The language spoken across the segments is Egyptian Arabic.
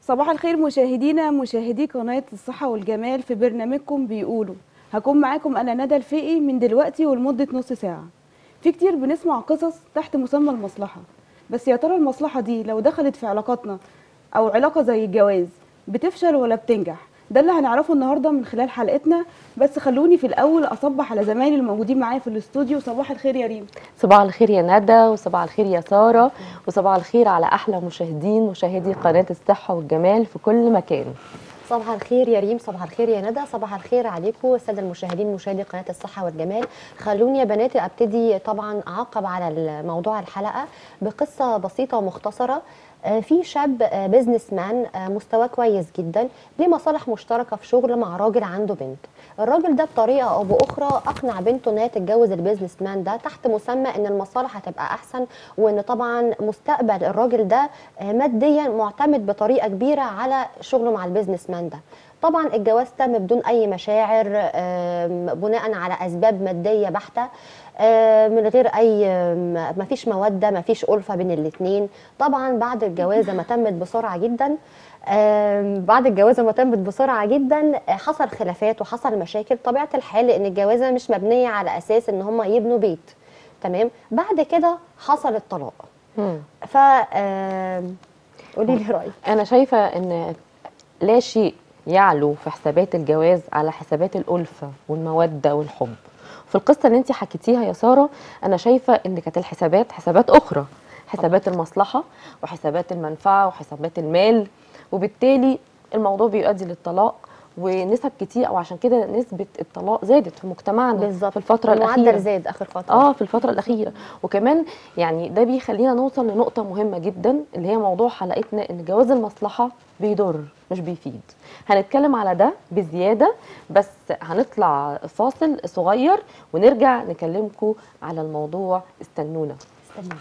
صباح الخير مشاهدينا مشاهدي قناة الصحة والجمال في برنامجكم بيقولوا هكون معاكم أنا ندى الفقي من دلوقتي ولمدة نص ساعة في كتير بنسمع قصص تحت مسمى المصلحة بس يا ترى المصلحة دي لو دخلت في علاقاتنا أو علاقة زي الجواز بتفشل ولا بتنجح ده اللي هنعرفه النهاردة من خلال حلقتنا بس خلوني في الأول أصبح على زمايلي الموجودين معايا في الاستوديو صباح الخير يا ريم صباح الخير يا ندى وصباح الخير يا ساره وصباح الخير على احلى مشاهدين مشاهدي قناه الصحه والجمال في كل مكان صباح الخير يا ريم صباح الخير يا ندى صباح الخير عليكم الساده المشاهدين مشاهدي قناه الصحه والجمال خلوني يا بناتي ابتدي طبعا اعقب على موضوع الحلقه بقصه بسيطه ومختصره آه، في شاب آه، بيزنس مان آه، مستواه كويس جدا ليه مصالح مشتركه في شغل مع راجل عنده بنت الراجل ده بطريقه او باخرى اقنع بنته ان هي تتجوز البيزنس مان ده تحت مسمى ان المصالح هتبقى احسن وان طبعا مستقبل الراجل ده آه، ماديا معتمد بطريقه كبيره على شغله مع البيزنس مان ده طبعا الجواز تم بدون اي مشاعر آم، بناء على اسباب ماديه بحته آم، من غير اي ما فيش موده ما فيش الفه بين الاثنين طبعا بعد الجوازه ما تمت بسرعه جدا آم، بعد الجوازه ما تمت بسرعه جدا آه، حصل خلافات وحصل مشاكل طبيعه الحال لان الجوازه مش مبنيه على اساس ان هم يبنوا بيت تمام بعد كده حصل الطلاق مم. ف آم، قولي لي رايك انا شايفه ان لا شيء يعلو في حسابات الجواز على حسابات الالفه والموده والحب في القصه اللي انت حكيتيها يا ساره انا شايفه ان كانت الحسابات حسابات اخرى حسابات المصلحه وحسابات المنفعه وحسابات المال وبالتالي الموضوع بيؤدي للطلاق ونسب كتير او عشان كده نسبه الطلاق زادت في مجتمعنا بالظبط في الفتره الاخيره المعدل زاد اخر فتره اه في الفتره الاخيره وكمان يعني ده بيخلينا نوصل لنقطه مهمه جدا اللي هي موضوع حلقتنا ان جواز المصلحه بيضر مش بيفيد هنتكلم على ده بزياده بس هنطلع فاصل صغير ونرجع نكلمكم على الموضوع استنونا استنى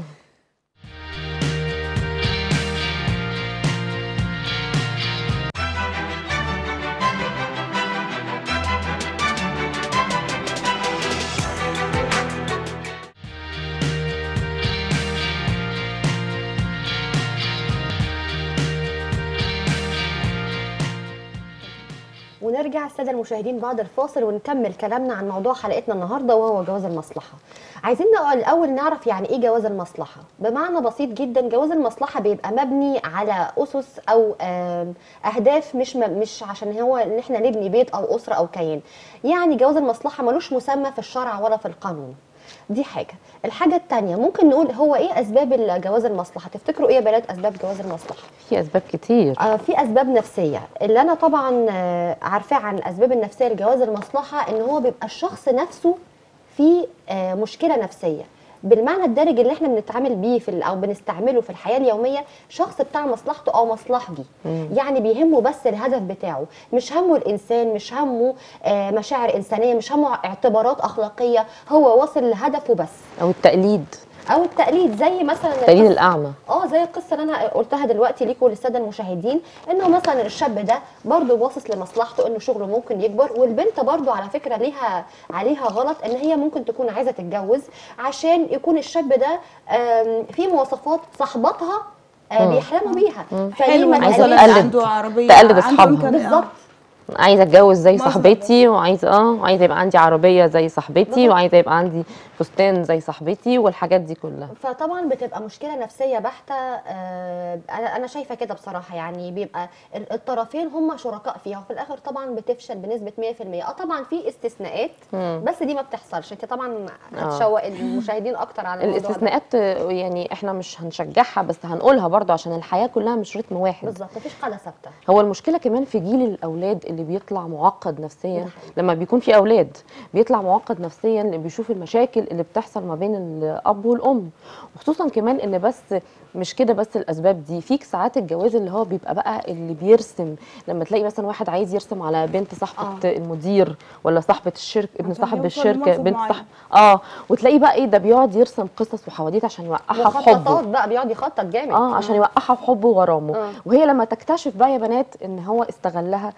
ونرجع الساده المشاهدين بعد الفاصل ونكمل كلامنا عن موضوع حلقتنا النهارده وهو جواز المصلحه. عايزين نق- الاول نعرف يعني ايه جواز المصلحه؟ بمعنى بسيط جدا جواز المصلحه بيبقى مبني على اسس او آم، اهداف مش م- مش عشان هو ان احنا نبني بيت او اسره او كيان. يعني جواز المصلحه ملوش مسمى في الشرع ولا في القانون. دي حاجه. الحاجه الثانيه ممكن نقول هو ايه اسباب جواز المصلحه؟ تفتكروا ايه يا بنات اسباب جواز المصلحه؟ في اسباب كتير آه، في اسباب نفسيه اللي انا طبعا آه، عارفاه عن الاسباب النفسيه لجواز المصلحه ان هو بيبقى الشخص نفسه في آه، مشكله نفسيه بالمعنى الدارج اللي احنا بنتعامل بيه في ال- او بنستعمله في الحياه اليوميه شخص بتاع مصلحته او مصلحجي يعني بيهمه بس الهدف بتاعه مش همه الانسان مش همه آه، مشاعر انسانيه مش همه اعتبارات اخلاقيه هو واصل لهدفه بس او التقليد او التقليد زي مثلا التقليد القصة- الاعمى اه زي القصه اللي انا قلتها دلوقتي ليكم وللساده المشاهدين انه مثلا الشاب ده برضه باصص لمصلحته انه شغله ممكن يكبر والبنت برضه على فكره ليها عليها غلط ان هي ممكن تكون عايزه تتجوز عشان يكون الشاب ده آم، في مواصفات صاحباتها آه، مم. بيحلموا بيها فليه حلو ما عايزة مثلا تقلدش؟ تقلد. عنده عربيه تقلد عنده أصحابها. إمكان- بالظبط عايزه اتجوز زي مثلاً صاحبتي وعايزه اه وعايزه يبقى عندي عربيه زي صاحبتي بالظبط. وعايزه يبقى عندي فستان زي صاحبتي والحاجات دي كلها فطبعا بتبقى مشكله نفسيه بحته آه، انا انا شايفه كده بصراحه يعني بيبقى ال- الطرفين هم شركاء فيها وفي الاخر طبعا بتفشل بنسبه 100% اه طبعا في استثناءات مم. بس دي ما بتحصلش انت طبعا آه. هتشوق المشاهدين اكتر على الموضوع ده. الاستثناءات آه، يعني احنا مش هنشجعها بس هنقولها برضو عشان الحياه كلها مش رتم واحد بالظبط مفيش قاعده ثابته هو المشكله كمان في جيل الاولاد اللي بيطلع معقد نفسيا لما بيكون في اولاد بيطلع معقد نفسيا اللي بيشوف المشاكل اللي بتحصل ما بين الاب والام وخصوصا كمان ان بس مش كده بس الاسباب دي فيك ساعات الجواز اللي هو بيبقى بقى اللي بيرسم لما تلاقي مثلا واحد عايز يرسم على بنت صاحبه آه. آه. المدير ولا صاحبه الشركه ابن عشان صاحب يوصل الشركه لمنصب بنت معين. صاحب اه وتلاقي بقى ايه ده بيقعد يرسم قصص وحواديت عشان يوقعها في حبه مخططات بقى بيقعد يخطط جامد اه عشان يوقعها في حبه وغرامه آه. وهي لما تكتشف بقى يا بنات ان هو استغلها ده بيبقى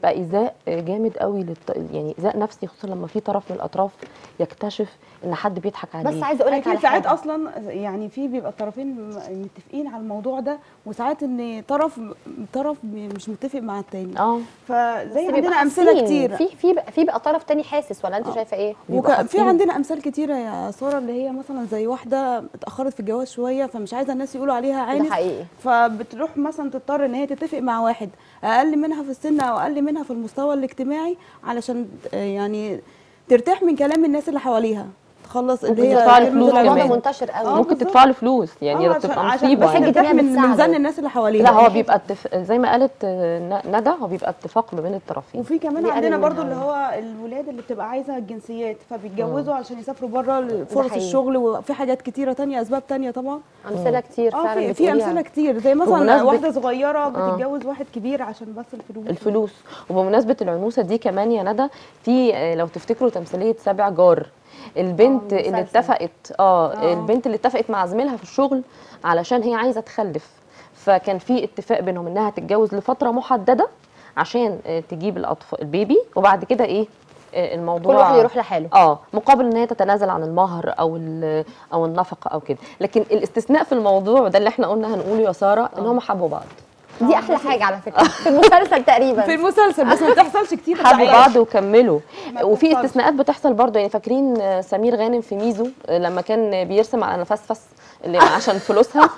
بتبقى ايذاء جامد قوي للط... يعني ايذاء نفسي خصوصا لما في طرف من الاطراف يكتشف ان حد بيضحك عليه بس عايزه اقول لك اكيد على ساعات حاجه اصلا يعني في بيبقى الطرفين م- متفقين على الموضوع ده وساعات ان طرف طرف مش متفق مع التاني اه فزي بس بيبقى عندنا امثله حاسين. كتير في في بقى- في بقى طرف تاني حاسس ولا انت آه. شايفه ايه بيبقى وفي حاسين. عندنا امثال كتيره يا ساره اللي هي مثلا زي واحده اتاخرت في الجواز شويه فمش عايزه الناس يقولوا عليها ده عانس حقيقي فبتروح مثلا تضطر ان هي تتفق مع واحد اقل منها في السن او اقل منها في المستوى الاجتماعي علشان آه، يعني ترتاح من كلام الناس اللي حواليها تخلص اللي ممكن هي تدفع له كلمة فلوس الموضوع ده كمان. منتشر قوي آه، ممكن بالظبط. تدفع له فلوس يعني آه، ده عشان- بتبقى عشان مصيبه بس يعني. يعني. ترتاح من من بتساعده. زن الناس اللي حواليها لا هو بيبقى اتف... زي ما قالت آه، ن- ندى هو بيبقى اتفاق ما بين الطرفين وفي كمان دي عندنا أقل برضو منها. اللي هو الولاد اللي بتبقى عايزه الجنسيات فبيتجوزوا عشان يسافروا بره فرص حقيقي. الشغل وفي حاجات كتيره تانية اسباب تانية طبعا امثله كتير اه فعلا في, في بتقوليها. امثله كتير زي مثلا بمناسبة- واحده صغيره بتتجوز واحد كبير عشان بس الفلوس الفلوس وبمناسبه العنوسه دي كمان يا ندى في آه، لو تفتكروا تمثيليه سابع جار البنت آه، اللي مسلسل. اتفقت اه آه. البنت اللي اتفقت مع زميلها في الشغل علشان هي عايزه تخلف فكان في اتفاق بينهم انها تتجوز لفتره محدده عشان آه، تجيب الاطفال البيبي وبعد كده ايه آه، الموضوع كل واحد يروح لحاله اه مقابل ان هي تتنازل عن المهر او ال- او النفقه او كده لكن الاستثناء في الموضوع وده اللي احنا قلنا هنقوله يا ساره ان هم حبوا بعض دي احلى حاجه على فكره في المسلسل تقريبا في المسلسل بس ما بتحصلش كتير حبوا بتاعت- بعض وكملوا ما وفي بتحصلش. استثناءات بتحصل برضه يعني فاكرين آه، سمير غانم في ميزو آه، لما كان بيرسم على نفسفس اللي عشان فلوسها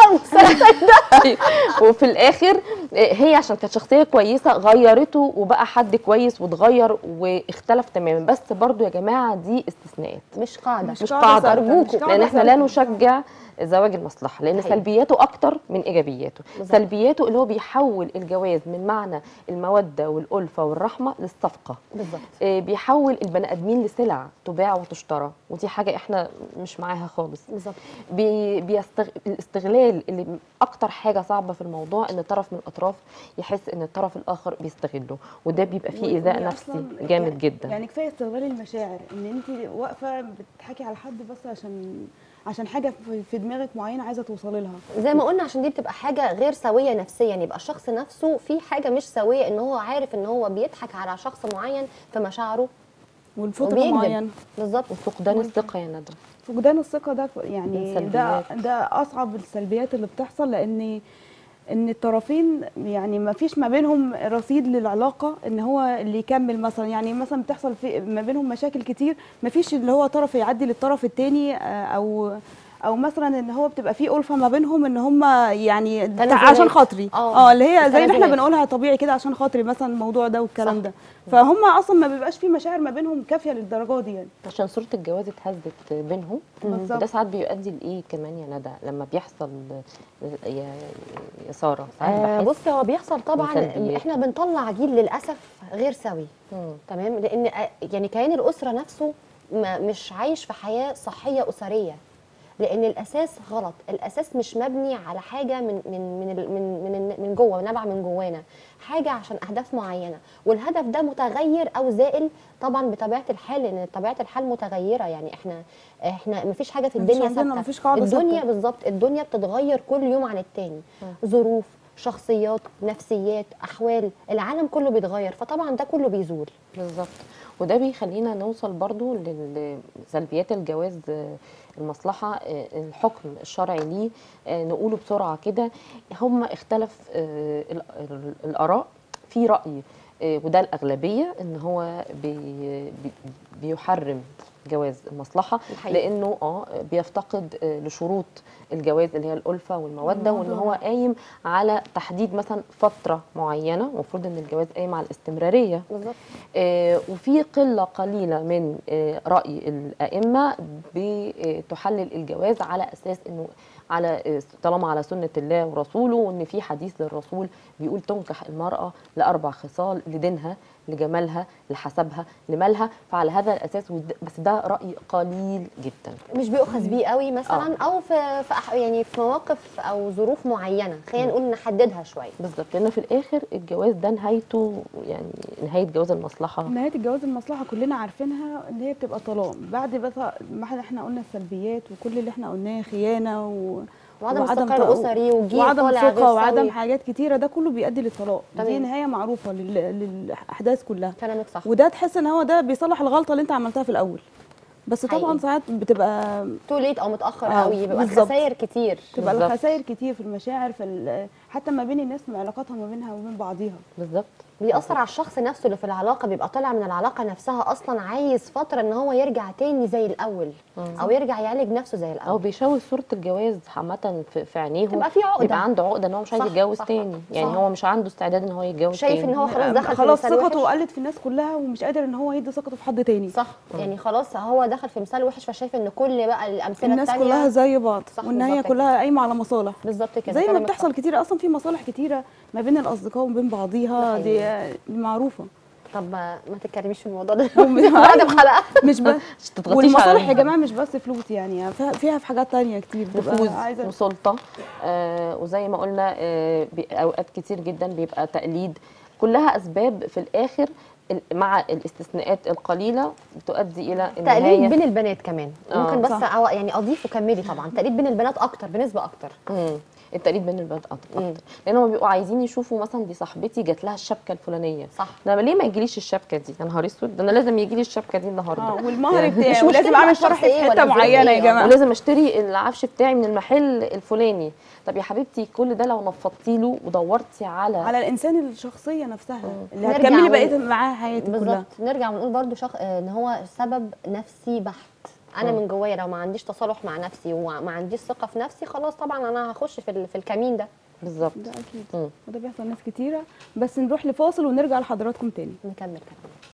أيوة. وفي الاخر آه، هي عشان كانت شخصيه كويسه غيرته وبقى حد كويس واتغير واختلف تماما بس برضه يا جماعه دي استثناءات مش قاعده مش مش قاعدة قاعده ثابتة، ارجوكم مش قاعدة لان احنا لا ثابتة. نشجع زواج المصلحه لان حقيقي. سلبياته اكتر من ايجابياته بالظبط. سلبياته اللي هو بيحول الجواز من معنى الموده والالفه والرحمه للصفقه بالظبط آه، بيحول البني ادمين لسلع تباع وتشترى ودي حاجه احنا مش معاها خالص بالظبط بي بيستغ... الاستغلال اللي اكتر حاجه صعبه في الموضوع ان طرف من الاطراف يحس ان الطرف الاخر بيستغله وده بيبقى فيه و- ايذاء وهي نفسي أصلاً جامد يعني- جدا يعني كفايه استغلال المشاعر ان انت واقفه بتضحكي على حد بس عشان عشان حاجه في- في دماغك معينه عايزه توصلي لها زي ما قلنا عشان دي بتبقى حاجه غير سويه نفسيا يبقى الشخص نفسه في حاجه مش سويه ان هو عارف ان هو بيضحك على شخص معين في مشاعره والفتره وبيكذب. معينه بالظبط وفقدان الثقه يا ندى فقدان الثقه ده من يعني ده سلبيات. ده اصعب السلبيات اللي بتحصل لان ان الطرفين يعني ما فيش ما بينهم رصيد للعلاقه ان هو اللي يكمل مثلا يعني مثلا بتحصل في ما بينهم مشاكل كتير ما فيش اللي هو طرف يعدي للطرف التاني آه، او او مثلا ان هو بتبقى في الفه ما بينهم ان هم يعني تنازلات. عشان خاطري آه، اه اللي هي زي اللي احنا تنازلات. بنقولها طبيعي كده عشان خاطري مثلا الموضوع ده والكلام صح. ده فهم اصلا ما بيبقاش في مشاعر ما بينهم كافيه للدرجه دي يعني عشان صوره الجواز اتهزت بينهم بالظبط. وده ساعات بيؤدي لايه كمان يا ندى لما بيحصل يا يا ساره ساعات آه بحس بص هو بيحصل طبعا سلبيات. احنا بنطلع جيل للاسف غير سوي مم. تمام لان آه، يعني كيان الاسره نفسه ما مش عايش في حياه صحيه اسريه لان الاساس غلط الاساس مش مبني على حاجه من من من ال- من من, من جوه نابعه من جوانا حاجه عشان اهداف معينه والهدف ده متغير او زائل طبعا بطبيعه الحال لان طبيعه الحال متغيره يعني احنا احنا مفيش حاجه في مفيش الدنيا عندنا- ثابته مفيش قاعدة الدنيا ثابتة. بالظبط الدنيا بتتغير كل يوم عن التاني ظروف شخصيات نفسيات احوال العالم كله بيتغير فطبعا ده كله بيزول بالظبط وده بيخلينا نوصل برضو لسلبيات الجواز آه، المصلحة آه، الحكم الشرعي ليه آه، نقوله بسرعة كده هم اختلف آه، ال- ال- الآراء في رأي آه، وده الأغلبية إن هو بي بي- بيحرم جواز المصلحة الحقيقة. لأنه اه بيفتقد آه، لشروط الجواز اللي هي الألفة والمودة وإن هو قايم على تحديد مثلا فترة معينة المفروض إن الجواز قايم على الاستمرارية بالظبط آه، وفي قلة قليلة من آه، رأي الأئمة بتحلل الجواز على أساس إنه على آه، طالما على سنة الله ورسوله وإن في حديث للرسول بيقول تنكح المرأة لأربع خصال لدينها لجمالها لحسبها لمالها فعلى هذا الأساس ود- بس ده رأي قليل جدا مش بيؤخذ بيه قوي مثلا او في, في أح- يعني في مواقف او ظروف معينه خلينا نقول نحددها شويه بالظبط لأن في الآخر الجواز ده نهايته يعني نهاية جواز المصلحة نهايه الجواز المصلحه كلنا عارفينها ان هي بتبقى طلاق بعد بس ما احنا- احنا قلنا السلبيات وكل اللي احنا قلناه خيانه و... وعدم وعدم استقرار تق- اسري وجيل وعدم طالع غير ثقه وعدم سوي. حاجات كتيره ده كله بيؤدي للطلاق دي تمام. نهايه معروفه لل- للاحداث كلها كلامك صح وده تحس ان هو ده بيصلح الغلطه اللي انت عملتها في الاول بس طبعا حقيقي. ساعات بتبقى تو ليت او متاخر آه، قوي بيبقى بالظبط. خسائر كتير تبقى بالظبط. الخسائر كتير في المشاعر في ال- حتى ما بين الناس في علاقاتها ما بينها وبين بعضيها بالظبط بيأثر على الشخص نفسه اللي في العلاقه بيبقى طالع من العلاقه نفسها اصلا عايز فتره ان هو يرجع تاني زي الاول او يرجع يعالج نفسه زي او الاول بيشوه صوره الجواز عامه في, في عينيهم تبقى في عقدة. يبقى عنده عقده ان هو مش عايز صح، يتجوز صح، تاني يعني صح. هو مش عنده استعداد ان هو يتجوز شايف تاني ان هو خلاص دخل في خلاص مثال ثقته وحش. قلت في الناس كلها ومش قادر ان هو يدي ثقته في حد تاني صح يعني خلاص هو دخل في مثال وحش فشايف ان كل بقى الامثله الناس التانية كلها زي بعض صح، وان هي بالظبط كلها قايمه على مصالح بالظبط كده زي ما كلامك بتحصل كتير اصلا في مصالح كتيره ما بين الاصدقاء وبين بعضيها ده دي دي معروفه صح. طب ما ما تتكلميش في الموضوع ده أيوة. بعد الحلقه مش بس مش تضغطيش والمصالح على يا جماعه مش بس فلوس يعني فيها- فيها في حاجات تانية كتير بتبقى نفوذ عايزه وسلطه آه وزي ما قلنا آه بي- اوقات كتير جدا بيبقى تقليد كلها اسباب في الاخر ال- مع الاستثناءات القليله بتؤدي الى تقليد النهايه بين البنات كمان آه، ممكن بس صح. أو يعني اضيف وكملي طبعا تقليد بين البنات اكتر بنسبه اكتر مم. التقليد بين البنات اكتر مم. اكتر لان هم بيبقوا عايزين يشوفوا مثلا دي صاحبتي جات لها الشبكه الفلانيه صح ده ليه ما يجيليش الشبكه دي يا نهار اسود ده انا لازم يجي لي الشبكه دي النهارده اه والمهر يعني بتاعي مش ولازم مشكلة اعمل بقى فرح الشخص في إيه ولا حته الظروف معينه إيه، يا آه. جماعه ولازم اشتري العفش بتاعي من المحل الفلاني طب يا حبيبتي كل ده لو نفضتي له ودورتي على, على الانسان الشخصيه نفسها اللي نرجع هتكملي ون- بقيه معاها حياتك كلها بالظبط نرجع ونقول برضو شخ... آه، ان هو سبب نفسي بحت انا مم. من جوايا لو ما عنديش تصالح مع نفسي وما عنديش ثقه في نفسي خلاص طبعا انا هخش في ال- في الكمين ده بالظبط ده اكيد مم. وده بيحصل ناس كتيره بس نروح لفاصل ونرجع لحضراتكم تاني نكمل كلام